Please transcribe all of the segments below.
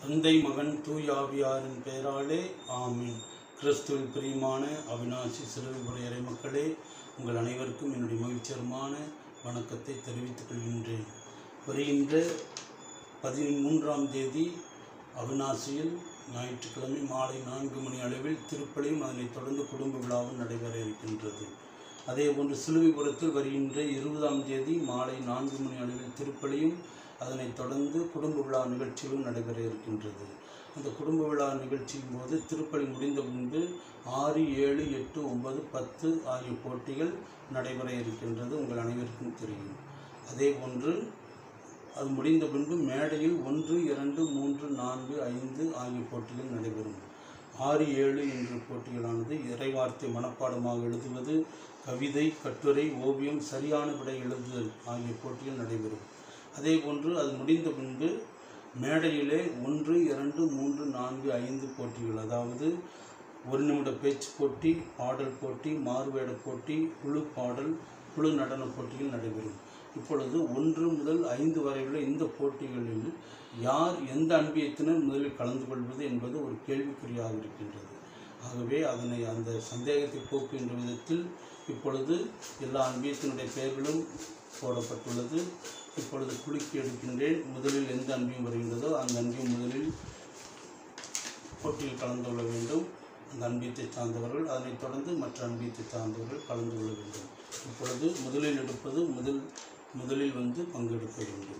தந்தை மகன் தூயாவியாரின் பெயராலே ஆமீன் கிறிஸ்துவில் பிரியமான அவினாசி சிறுவிபுர இறை மக்களே உங்கள் அனைவருக்கும் என்னுடைய மகிழ்ச்சிகரமான வணக்கத்தை தெரிவித்துக் கொள்கின்றேன் வருகின்ற பதிமூன்றாம் தேதி அவினாசியில் ஞாயிற்றுக்கிழமை மாலை நான்கு மணி அளவில் திருப்பலியும் அதனைத் தொடர்ந்து குடும்ப விழாவும் நடைபெற இருக்கின்றது அதேபோன்று சிலுவைபுரத்தில் வருகின்ற இருபதாம் தேதி மாலை நான்கு மணி அளவில் திருப்பலியும் அதனைத் தொடர்ந்து குடும்ப விழா நிகழ்ச்சிகளும் நடைபெற இருக்கின்றது அந்த குடும்ப விழா நிகழ்ச்சியின் போது திருப்பலி முடிந்த முன்பு ஆறு ஏழு எட்டு ஒன்பது பத்து ஆகிய போட்டிகள் நடைபெற இருக்கின்றது உங்கள் அனைவருக்கும் தெரியும் அதே போன்று அது முடிந்த பின்பு மேடையில் ஒன்று இரண்டு மூன்று நான்கு ஐந்து ஆகிய போட்டிகள் நடைபெறும் ஆறு ஏழு என்ற போட்டிகளானது இறைவார்த்தை மனப்பாடமாக எழுதுவது கவிதை கட்டுரை ஓவியம் சரியான விடை எழுதுதல் ஆகிய போட்டிகள் நடைபெறும் அதே போன்று அது முடிந்த பின்பு மேடையிலே ஒன்று இரண்டு மூன்று நான்கு ஐந்து போட்டிகள் அதாவது ஒரு நிமிட பேச்சு போட்டி பாடல் போட்டி மாறுவேட போட்டி குழு பாடல் குழு நடன போட்டிகள் நடைபெறும் இப்பொழுது ஒன்று முதல் ஐந்து வரையுள்ள இந்த போட்டிகளில் யார் எந்த அன்பியத்தினர் முதலில் கலந்து கொள்வது என்பது ஒரு கேள்விக்குறியாக இருக்கின்றது ஆகவே அதனை அந்த சந்தேகத்தை போக்குகின்ற விதத்தில் இப்பொழுது எல்லா அன்பியத்தினுடைய பெயர்களும் போடப்பட்டுள்ளது இப்பொழுது குலுக்கி எடுக்கின்றேன் முதலில் எந்த அன்பியம் வருகின்றதோ அந்த அன்பியம் முதலில் போட்டியில் கலந்து கொள்ள வேண்டும் அந்த அன்பியத்தை சார்ந்தவர்கள் அதனைத் தொடர்ந்து மற்ற அன்பியத்தை சார்ந்தவர்கள் கலந்து கொள்ள வேண்டும் இப்பொழுது முதலில் எடுப்பது முதல் முதலில் வந்து பங்கெடுக்க வேண்டும்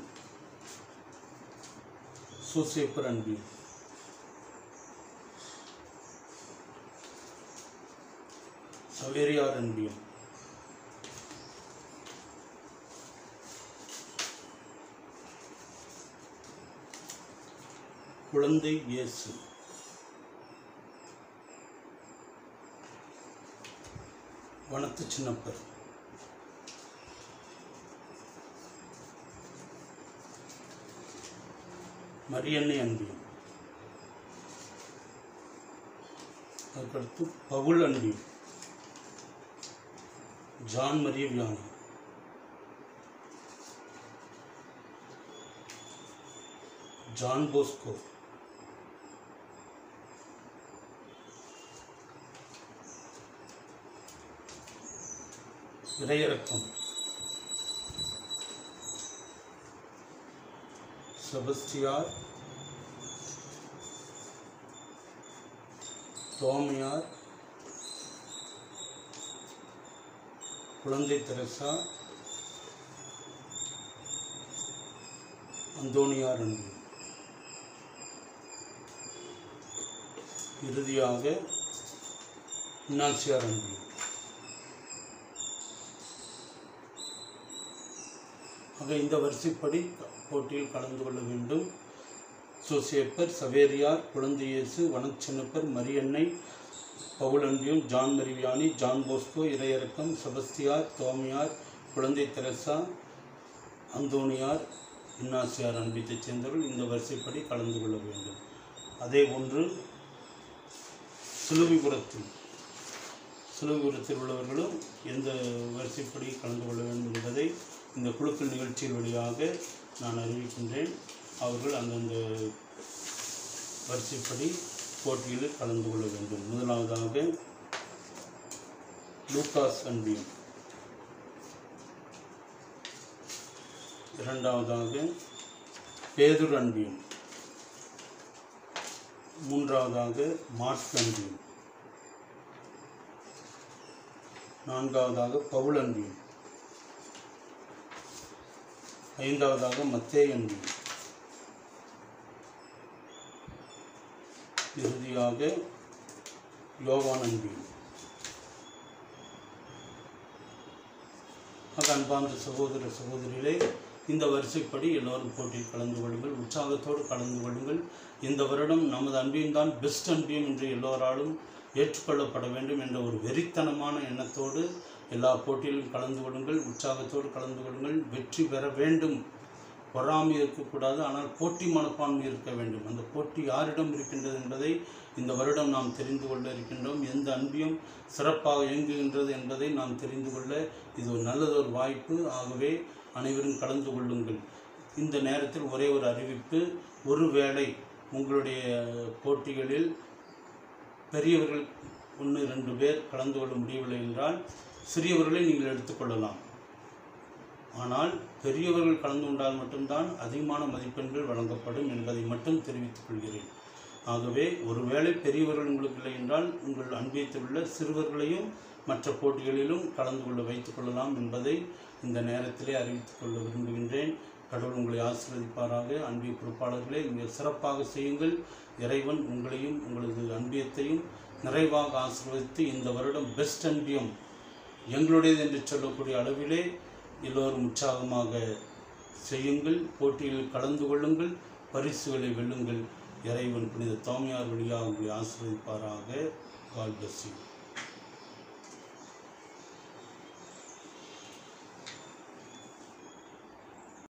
சூசேப்பர் அன்பியம் சவேரியார் அன்பியம் குழந்தை இயேசு வனத்து சின்னப்பர் மரியன்னை அன்பியம் அதுக்கடுத்து பவுல் அன்பியம் John Marie Vianney John Bosco இறையிறக்கம் செபஸ்டியார் தோமையார் குழந்தை தெரசா அந்தோனியார் அன்பு இறுதியாக இன்னாசியார் அன்பு ஆக இந்த வரிசைப்படி போட்டியில் கலந்து கொள்ள வேண்டும் சோசியப்பர் சவேரியார் குழந்தை இயேசு வனச்சின்னப்பர் மரியன்னை பவுலன்பியம் ஜான் மரிவியானி ஜான் போஸ்கோ இறையரக்கம் செபஸ்தியார் தோமியார் குழந்தை தெரசா அந்தோனியார் இன்னாசியார் அன்பியத்தைச் சேர்ந்தவர்கள் இந்த வரிசைப்படி கலந்து கொள்ள வேண்டும் அதே போன்று சிலுவிபுரத்தில் சிலுவிபுரத்தில் உள்ளவர்களும் எந்த வரிசைப்படி கலந்து கொள்ள வேண்டும் என்பதை இந்த குழுக்கள் நிகழ்ச்சியின் வழியாக நான் அறிவிக்கின்றேன் அவர்கள் அந்தந்த வரிசைப்படி போட்டியில் கலந்து கொள்ள வேண்டும் முதலாவதாக லூகாஸ் அன்பியம் இரண்டாவதாக பேதுர் அன்பியம் மூன்றாவதாக மார்க் அன்பியம் நான்காவதாக பவுல் அன்பியம் ஐந்தாவதாக மத்தே அன்பியம் இறுதியாக யோவான் அன்பியம் ஆக அன்பார்ந்த சகோதர சகோதரிகளே இந்த வரிசைப்படி எல்லோரும் போட்டியில் கலந்து கொள்ளுங்கள் உற்சாகத்தோடு கலந்து கொள்ளுங்கள் இந்த வருடம் நமது அன்பியம் தான் பெஸ்ட் அன்பியம் என்று எல்லோராலும் ஏற்றுக்கொள்ளப்பட வேண்டும் என்ற ஒரு வெறித்தனமான எண்ணத்தோடு எல்லா போட்டியிலும் கலந்து கொள்ளுங்கள் உற்சாகத்தோடு கலந்து கொள்ளுங்கள் வெற்றி பெற வேண்டும் பொறாமை இருக்கக்கூடாது ஆனால் போட்டி மனப்பான்மை இருக்க வேண்டும் அந்த போட்டி யாரிடம் இருக்கின்றது என்பதை இந்த வருடம் நாம் தெரிந்து கொள்ள இருக்கின்றோம் எந்த அன்பியும் சிறப்பாக இயங்குகின்றது என்பதை நாம் தெரிந்து கொள்ள இது ஒரு நல்லதொரு வாய்ப்பு ஆகவே அனைவரும் கலந்து கொள்ளுங்கள் இந்த நேரத்தில் ஒரே ஒரு அறிவிப்பு ஒருவேளை உங்களுடைய போட்டிகளில் பெரியவர்கள் ஒன்று ரெண்டு பேர் கலந்து கொள்ள முடியவில்லை என்றால் சிறியவர்களை நீங்கள் எடுத்துக்கொள்ளலாம் ஆனால் பெரியவர்கள் கலந்து கொண்டால் மட்டும்தான் அதிகமான மதிப்பெண்கள் வழங்கப்படும் என்பதை மட்டும் தெரிவித்துக் கொள்கிறேன் ஆகவே ஒருவேளை பெரியவர்கள் உங்களுக்கு இல்லை என்றால் உங்கள் அன்பியத்தில் உள்ள சிறுவர்களையும் மற்ற போட்டிகளிலும் கலந்து கொள்ள வைத்துக் கொள்ளலாம் என்பதை இந்த நேரத்திலே அறிவித்துக் கொள்ள விரும்புகின்றேன் கடவுள் உங்களை ஆசீர்வதிப்பாராக அன்பிய பொறுப்பாளர்களே நீங்கள் சிறப்பாக செய்யுங்கள் இறைவன் உங்களையும் உங்களது அன்பியத்தையும் நிறைவாக ஆசீர்வதித்து இந்த வருடம் பெஸ்ட் அன்பியம் எங்களுடையது என்று சொல்லக்கூடிய அளவிலே எல்லோரும் உற்சாகமாக செய்யுங்கள் போட்டியில் கலந்து கொள்ளுங்கள் பரிசுகளை வெல்லுங்கள் இறைவன் புனித தோமையார் வழியாக உங்களை ஆசீர்வதிப்பாராக கால் bless you